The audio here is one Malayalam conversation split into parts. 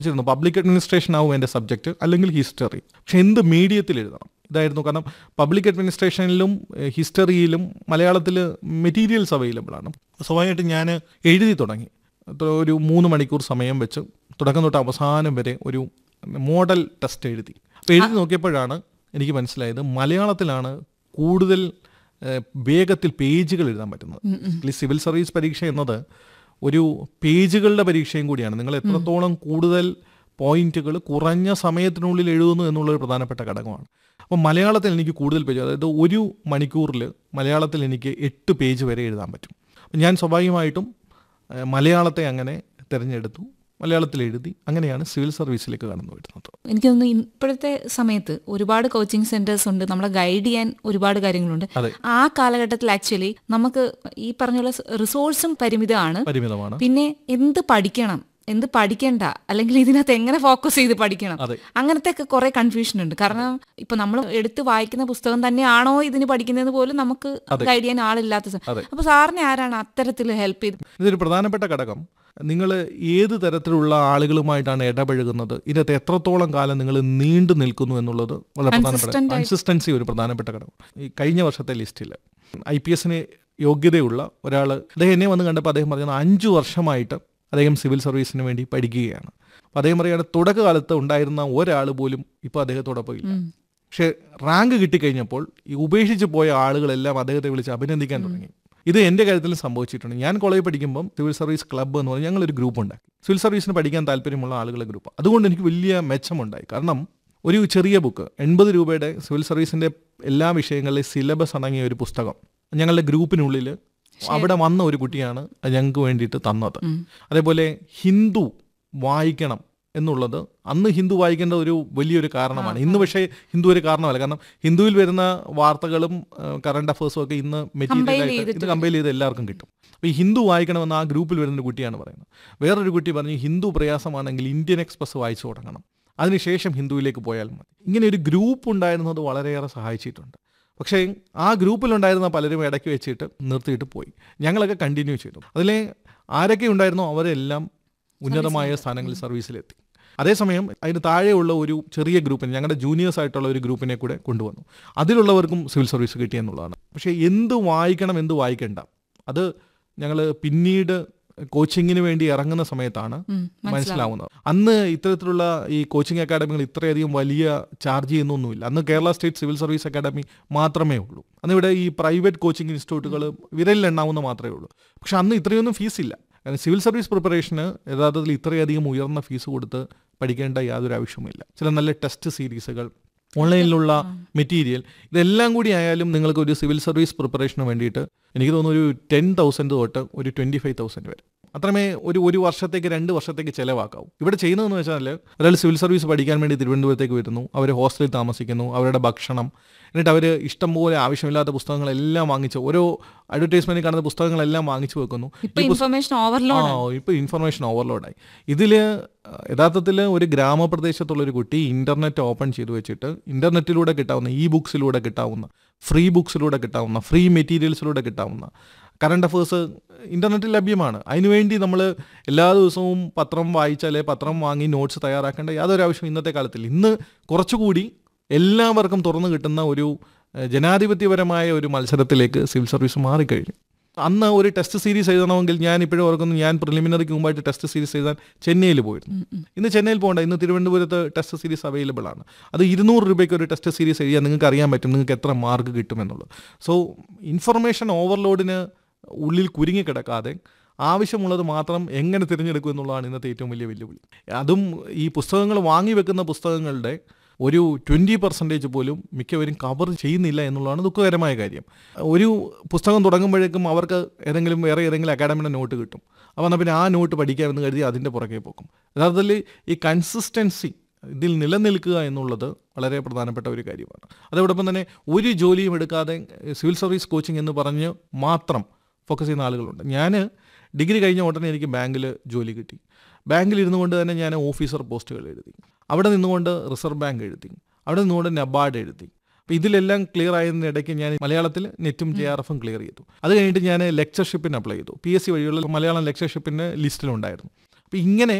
ചെയ്തിരുന്നു പബ്ലിക് അഡ്മിനിസ്ട്രേഷൻ ആവും എൻ്റെ സബ്ജക്റ്റ് അല്ലെങ്കിൽ ഹിസ്റ്ററി പക്ഷെ എന്ത് മീഡിയത്തിൽ എഴുതണം ഇതായിരുന്നു കാരണം പബ്ലിക് അഡ്മിനിസ്ട്രേഷനിലും ഏഹ്, ഹിസ്റ്ററിയിലും മലയാളത്തിൽ മെറ്റീരിയൽസ് അവൈലബിൾ ആണ് സ്വാഭാവികമായിട്ട് ഞാൻ എഴുതി തുടങ്ങി അത്ര ഒരു മൂന്ന് മണിക്കൂർ സമയം വെച്ച് തുടക്കം തൊട്ട് അവസാനം വരെ ഒരു മോഡൽ ടെസ്റ്റ് എഴുതി അപ്പോൾ എഴുതി നോക്കിയപ്പോഴാണ് എനിക്ക് മനസ്സിലായത് മലയാളത്തിലാണ് കൂടുതൽ ഏഹ്, വേഗത്തിൽ പേജുകൾ എഴുതാൻ പറ്റുന്നത് ഈ സിവിൽ സർവീസ് പരീക്ഷ എന്നത് ഒരു പേജുകളുടെ പരീക്ഷയും കൂടിയാണ് നിങ്ങൾ എത്രത്തോളം കൂടുതൽ പോയിന്റുകൾ കുറഞ്ഞ സമയത്തിനുള്ളിൽ എഴുതുന്നു എന്നുള്ളൊരു പ്രധാനപ്പെട്ട ഘടകമാണ് അപ്പോൾ മലയാളത്തിൽ എനിക്ക് കൂടുതൽ പേജ് അതായത് ഒരു മണിക്കൂറിൽ മലയാളത്തിൽ എനിക്ക് എട്ട് പേജ് വരെ എഴുതാൻ പറ്റും അപ്പം ഞാൻ സ്വാഭാവികമായിട്ടും ഏഹ്, മലയാളത്തെ അങ്ങനെ തിരഞ്ഞെടുത്തു മലയാളത്തിൽ എഴുതി അങ്ങനെയാണ് സിവിൽ സർവീസിലേക്ക് കടന്നു വരുന്നത് എനിക്ക് തോന്നുന്നു ഇപ്പോഴത്തെ സമയത്ത് ഒരുപാട് കോച്ചിങ് സെന്റേഴ്സ് ഉണ്ട് നമ്മളെ ഗൈഡ് ചെയ്യാൻ ഒരുപാട് കാര്യങ്ങളുണ്ട് അതെ. ആ കാലഘട്ടത്തിൽ ആക്ച്വലി നമുക്ക് ഈ പറഞ്ഞ റിസോഴ്സും പരിമിതമാണ് പരിമിതമാണ് പിന്നെ എന്ത് പഠിക്കണം എന്ത് പഠിക്കണ്ട അല്ലെങ്കിൽ ഇതിനകത്ത് എങ്ങനെ ഫോക്കസ് ചെയ്ത് പഠിക്കണം അതെ. അങ്ങനത്തെ ഒക്കെ കുറെ കൺഫ്യൂഷൻ ഉണ്ട് കാരണം ഇപ്പൊ നമ്മൾ എടുത്ത് വായിക്കുന്ന പുസ്തകം തന്നെയാണോ ഇതിന് പഠിക്കുന്നത് പോലും നമുക്ക് ഗൈഡ് ചെയ്യാൻ ആളില്ലാത്ത സ- അതെ. അപ്പൊ സാറിനെ ആരാണ് അത്തരത്തിൽ ഹെൽപ്പ് ചെയ്ത് ഇതൊരു പ്രധാനപ്പെട്ട ഘടകം നിങ്ങൾ ഏത് തരത്തിലുള്ള ആളുകളുമായിട്ടാണ് ഇടപഴകുന്നത് ഇതിനകത്ത് എത്രത്തോളം കാലം നിങ്ങൾ നീണ്ടു നിൽക്കുന്നു എന്നുള്ളത് വളരെ പ്രധാനപ്പെട്ട Consistent ആയി- കൺസിസ്റ്റൻസി ഒരു പ്രധാനപ്പെട്ട ഘടകം ഈ കഴിഞ്ഞ വർഷത്തെ ലിസ്റ്റിൽ ഐ പി എസിന് യോഗ്യതയുള്ള ഒരാൾ അദ്ദേഹം എന്നെ വന്ന് കണ്ടപ്പോൾ അദ്ദേഹം പറഞ്ഞത് അഞ്ചു വർഷമായിട്ട് അദ്ദേഹം സിവിൽ സർവീസിന് വേണ്ടി പഠിക്കുകയാണ് അപ്പോൾ അദ്ദേഹം പറയുകയാണ് തുടക്കകാലത്ത് ഉണ്ടായിരുന്ന ഒരാൾ പോലും ഇപ്പോൾ അദ്ദേഹത്തോടൊപ്പം ഇല്ല പക്ഷേ റാങ്ക് കിട്ടിക്കഴിഞ്ഞപ്പോൾ ഈ ഉപേക്ഷിച്ച് പോയ ആളുകളെല്ലാം അദ്ദേഹത്തെ വിളിച്ച് അഭിനന്ദിക്കാൻ തുടങ്ങി ഇത് എൻ്റെ കാര്യത്തിലും സംഭവിച്ചിട്ടുണ്ട് ഞാൻ കോളേജിൽ പഠിക്കുമ്പം സിവിൽ സർവീസ് ക്ലബ്ബ് എന്ന് പറഞ്ഞാൽ ഞങ്ങളൊരു ഗ്രൂപ്പ് ഉണ്ടാക്കി സിവിൽ സർവീസിന് പഠിക്കാൻ താല്പര്യമുള്ള ആളുകളുടെ ഗ്രൂപ്പ് അതുകൊണ്ട് എനിക്ക് വലിയ മെച്ചമുണ്ടായി കാരണം ഒരു ചെറിയ ബുക്ക് എൺപത് രൂപയുടെ സിവിൽ സർവീസിൻ്റെ എല്ലാ വിഷയങ്ങളിലെ സിലബസ് അടങ്ങിയ ഒരു പുസ്തകം ഞങ്ങളുടെ ഗ്രൂപ്പിനുള്ളിൽ അവിടെ വന്ന ഒരു കുട്ടിയാണ് അത് ഞങ്ങൾക്ക് വേണ്ടിയിട്ട് തന്നത് അതേപോലെ ഹിന്ദു വായിക്കണം എന്നുള്ളത് അന്ന് ഹിന്ദു വായിക്കേണ്ട ഒരു വലിയൊരു കാരണമാണ് ഇന്ന് പക്ഷേ ഹിന്ദു ഒരു കാരണമല്ല കാരണം ഹിന്ദുവിൽ വരുന്ന വാർത്തകളും കറണ്ട് അഫേഴ്സും ഒക്കെ ഇന്ന് മെറ്റീരിയൽ ആയിട്ട് ഇത് കമ്പയർ ചെയ്ത് എല്ലാവർക്കും കിട്ടും അപ്പോൾ ഈ ഹിന്ദു വായിക്കണമെന്ന് ആ ഗ്രൂപ്പിൽ വരുന്ന ഒരു കുട്ടിയാണ് പറയുന്നത് വേറൊരു കുട്ടി പറഞ്ഞു ഹിന്ദു പ്രയാസമാണെങ്കിൽ ഇന്ത്യൻ എക്സ്പ്രസ് വായിച്ചു തുടങ്ങണം അതിനുശേഷം ഹിന്ദുവിലേക്ക് പോയാൽ മതി ഇങ്ങനെ ഒരു ഗ്രൂപ്പ് ഉണ്ടായിരുന്നത് വളരെയേറെ സഹായിച്ചിട്ടുണ്ട് പക്ഷേ ആ ഗ്രൂപ്പിലുണ്ടായിരുന്ന പലരും ഇടയ്ക്ക് വെച്ചിട്ട് നിർത്തിയിട്ട് പോയി ഞങ്ങളൊക്കെ കണ്ടിന്യൂ ചെയ്തു അതിലെ ആരൊക്കെ ഉണ്ടായിരുന്നോ അവരെല്ലാം ഉന്നതമായ സ്ഥാനങ്ങളിൽ സർവീസിലെത്തി അതേസമയം അതിന് താഴെയുള്ള ഒരു ചെറിയ ഗ്രൂപ്പിനെ ഞങ്ങളുടെ ജൂനിയേഴ്സ് ആയിട്ടുള്ള ഒരു ഗ്രൂപ്പിനെ കൂടെ കൊണ്ടുവന്നു അതിലുള്ളവർക്കും സിവിൽ സർവീസ് കിട്ടിയെന്നുള്ളതാണ് പക്ഷേ എന്ത് വായിക്കണം എന്ത് വായിക്കണ്ട അത് ഞങ്ങൾ പിന്നീട് കോച്ചിങ്ങിന് വേണ്ടി ഇറങ്ങുന്ന സമയത്താണ് മനസ്സിലാവുന്നത് അന്ന് ഇത്തരത്തിലുള്ള ഈ കോച്ചിങ് അക്കാഡമികൾ ഇത്രയധികം വലിയ ചാർജ് ചെയ്യുന്നൊന്നുമില്ല അന്ന് Kerala state civil service academy മാത്രമേ ഉള്ളൂ അന്ന് ഇവിടെ ഈ പ്രൈവറ്റ് കോച്ചിങ് ഇൻസ്റ്റിറ്റ്യൂട്ടുകൾ വിരലിലെണ്ണാവുന്ന മാത്രമേ ഉള്ളൂ പക്ഷെ അന്ന് ഇത്രയൊന്നും ഫീസില്ല കാരണം സിവിൽ സർവീസ് പ്രിപ്പറേഷന് യഥാർത്ഥത്തിൽ ഇത്രയധികം ഉയർന്ന ഫീസ് കൊടുത്ത് പഠിക്കേണ്ട യാതൊരു ആവശ്യവുമില്ല ചില നല്ല ടെസ്റ്റ് സീരീസുകൾ ഓൺലൈനിലുള്ള മെറ്റീരിയൽ ഇതെല്ലാം കൂടി ആയാലും നിങ്ങൾക്ക് ഒരു സിവിൽ സർവീസ് പ്രിപ്പറേഷന് വേണ്ടിയിട്ട് എനിക്ക് തോന്നുന്നു ഒരു ടെൻ തൗസൻഡ് തൊട്ട് ഒരു ട്വൻറ്റി ഫൈവ് തൗസൻഡ് വരെ അത്രമേ ഒരു ഒരു വർഷത്തേക്ക് രണ്ട് വർഷത്തേക്ക് ചിലവാക്കാവും ഇവിടെ ചെയ്യുന്നതെന്ന് വെച്ചാൽ ഒരാൾ സിവിൽ സർവീസ് പഠിക്കാൻ വേണ്ടി തിരുവനന്തപുരത്തേക്ക് വരുന്നു അവർ ഹോസ്റ്റലിൽ താമസിക്കുന്നു അവരുടെ ഭക്ഷണം എന്നിട്ട് അവർ ഇഷ്ടംപോലെ ആവശ്യമില്ലാത്ത പുസ്തകങ്ങളെല്ലാം വാങ്ങിച്ച് ഓരോ അഡ്വർടൈസ്മെന്റിൽ കാണുന്ന പുസ്തകങ്ങളെല്ലാം വാങ്ങിച്ചു വെക്കുന്നു ഇപ്പൊ ഇൻഫർമേഷൻ ഓവർലോഡ് ആ ഇപ്പോൾ ഇൻഫർമേഷൻ ഓവർലോഡായി ഇതിൽ യഥാർത്ഥത്തിൽ ഒരു ഗ്രാമപ്രദേശത്തുള്ള ഒരു കുട്ടി ഇന്റർനെറ്റ് ഓപ്പൺ ചെയ്തു വെച്ചിട്ട് ഇന്റർനെറ്റിലൂടെ കിട്ടാവുന്ന ഇ ബുക്സിലൂടെ കിട്ടാവുന്ന ഫ്രീ ബുക്സിലൂടെ കിട്ടാവുന്ന ഫ്രീ മെറ്റീരിയൽസിലൂടെ കിട്ടാവുന്ന കറണ്ട് അഫേഴ്സ് ഇന്റർനെറ്റിൽ ലഭ്യമാണ് അതിനുവേണ്ടി നമ്മൾ എല്ലാ ദിവസവും പത്രം വായിച്ചാലേ പത്രം വാങ്ങി നോട്ട്സ് തയ്യാറാക്കേണ്ട യാതൊരു ആവശ്യം ഇന്നത്തെ കാലത്തിൽ ഇന്ന് കുറച്ചുകൂടി എല്ലാവർക്കും തുറന്നു കിട്ടുന്ന ഒരു ഏഹ്, ജനാധിപത്യപരമായ ഒരു മത്സരത്തിലേക്ക് സിവിൽ സർവീസ് മാറിക്കഴിഞ്ഞു അന്ന് ഒരു ടെസ്റ്റ് സീരീസ് എഴുതണമെങ്കിൽ ഞാൻ ഇപ്പോഴും ഓർക്കുന്നു ഞാൻ പ്രിലിമിനറിക്ക് മുമ്പായിട്ട് ടെസ്റ്റ് സീരീസ് എഴുതാൻ ചെന്നൈയിൽ പോയിരുന്നു ഇന്ന് ചെന്നൈയിൽ പോകണ്ട ഇന്ന് തിരുവനന്തപുരത്ത് ടെസ്റ്റ് സീരീസ് അവൈലബിൾ ആണ് അത് ഇരുന്നൂറ് രൂപയ്ക്ക് ഒരു ടെസ്റ്റ് സീരീസ് എഴുതിയാൽ നിങ്ങൾക്ക് അറിയാൻ പറ്റും നിങ്ങൾക്ക് എത്ര മാർക്ക് കിട്ടുമെന്നുള്ളത് സോ ഇൻഫർമേഷൻ ഓവർലോഡിന് ഉള്ളിൽ കുരുങ്ങിക്കിടക്കാതെ ആവശ്യമുള്ളത് മാത്രം എങ്ങനെ തിരഞ്ഞെടുക്കും എന്നുള്ളതാണ് ഇന്നത്തെ ഏറ്റവും വലിയ വെല്ലുവിളി അതും ഈ പുസ്തകങ്ങൾ വാങ്ങി വെക്കുന്ന പുസ്തകങ്ങളുടെ ഒരു ട്വൻറ്റി പെർസെൻറ്റേജ് പോലും മിക്കവരും കവർ ചെയ്യുന്നില്ല എന്നുള്ളതാണ് ദുഃഖകരമായ കാര്യം ഒരു പുസ്തകം തുടങ്ങുമ്പോഴേക്കും അവർക്ക് ഏതെങ്കിലും വേറെ ഏതെങ്കിലും അക്കാഡമിയുടെ നോട്ട് കിട്ടും അപ്പോൾ എന്നാൽ പിന്നെ ആ നോട്ട് പഠിക്കാമെന്ന് കരുതി അതിൻ്റെ പുറകെ പോകും യഥാർത്ഥത്തിൽ ഈ കൺസിസ്റ്റൻസി ഇതിൽ നിലനിൽക്കുക എന്നുള്ളത് വളരെ പ്രധാനപ്പെട്ട ഒരു കാര്യമാണ് അതോടൊപ്പം തന്നെ ഒരു ജോലിയും എടുക്കാതെ സിവിൽ സർവീസ് കോച്ചിങ് എന്ന് പറഞ്ഞ് മാത്രം ഫോക്കസ് ചെയ്യുന്ന ആളുകളുണ്ട് ഞാൻ ഡിഗ്രി കഴിഞ്ഞ ഉടനെ എനിക്ക് ബാങ്കിൽ ജോലി കിട്ടി ബാങ്കിൽ ഇരുന്നു കൊണ്ട് തന്നെ ഞാൻ ഓഫീസർ പോസ്റ്റുകൾ എഴുതി അവിടെ നിന്നുകൊണ്ട് റിസർവ് ബാങ്ക് എഴുതി അവിടെ നിന്നുകൊണ്ട് നബാർഡ് എഴുതി അപ്പോൾ ഇതിലെല്ലാം ക്ലിയർ ആയതിനിടയ്ക്ക് ഞാൻ മലയാളത്തിൽ നെറ്റും ജെ ആർ എഫും ക്ലിയർ ചെയ്തു അത് കഴിഞ്ഞിട്ട് ഞാൻ ലെക്ചർഷിപ്പിന് അപ്ലൈ ചെയ്തു പി എസ് സി വഴിയുള്ള മലയാളം ലെക്ചർഷിപ്പിൻ്റെ ലിസ്റ്റിലുണ്ടായിരുന്നു അപ്പോൾ ഇങ്ങനെ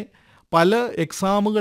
പല എക്സാമുകൾ